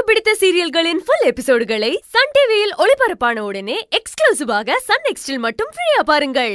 பிடித்த சீரியல்களின் full எபிசோடுகளை Sun டிவியில் ஒளிபரப்பான உடனே எக்ஸ்க்ளூசிவாக சன் நெக்ஸ்டில் மட்டும் ஃப்ரீயா பாருங்கள்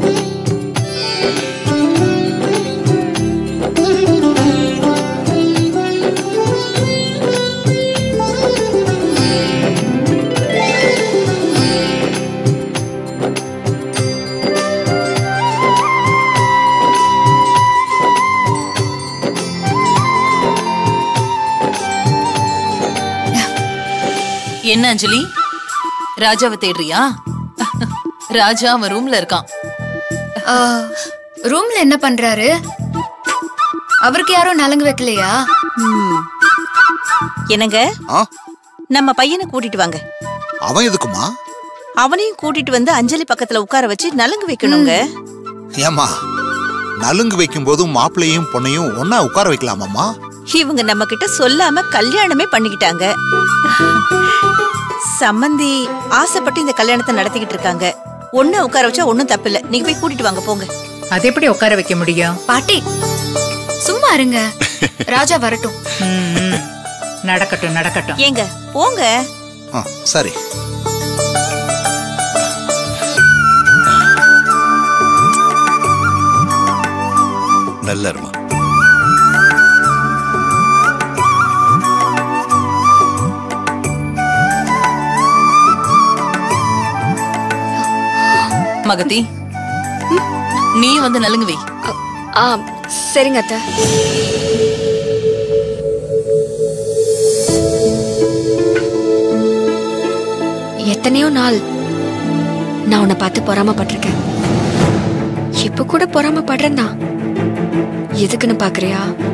என்ன அஞ்சலி ராஜாவை தேடுறியா ராஜா அவன் ரூம்ல இருக்கான் ஆ, ரூம்ல என்ன பண்றாரு அவருக்கு யாரும் நலங்கு வைக்கலையா என்னங்க ஆ நம்ம பையனை கூட்டிட்டு வாங்க அவன் எதுக்குமா அவனையும் கூட்டிட்டு வந்து அஞ்சலி பக்கத்துல உட்கார வச்சு நலுங்கு வைக்கணுங்க ஏமா நலுங்கு வைக்கும் போதும் மாப்பிள்ளையும் பொண்ணையும் ஒன்னா உட்கார வைக்கலாமாம்மா இவங்க நம்ம கிட்ட சொல்லாம கல்யாணமே பண்ணிக்கிட்டாங்க சம்மந்தி ஆசைப்பட்டு இந்த கல்யாணத்தை நடத்திக்கிட்டு இருக்காங்க ஒண்ணு உட்கார வச்சா ஒண்ணும் தப்பில்ல நீங்க போய் கூட்டிட்டு வாங்க போங்க அது எப்படி உட்கார வைக்க முடியும் பாட்டி சும்மா இருங்க ராஜா வரட்டும் ம், ம். நடக்கட்டும் நடக்கட்டும் ஏங்க போங்க ஆ சரி நல்லா இருமா மகதி நீ வந்து நலுங்கு வை ஆ சரிங்க அத்தை எத்தனையோ நாள் நான் உன்னை பார்த்து பொறாமப்பட்டிருக்கேன் இப்ப கூட பொறாமப்படுறேன் தான் எதுக்குன்னு பாக்குறியா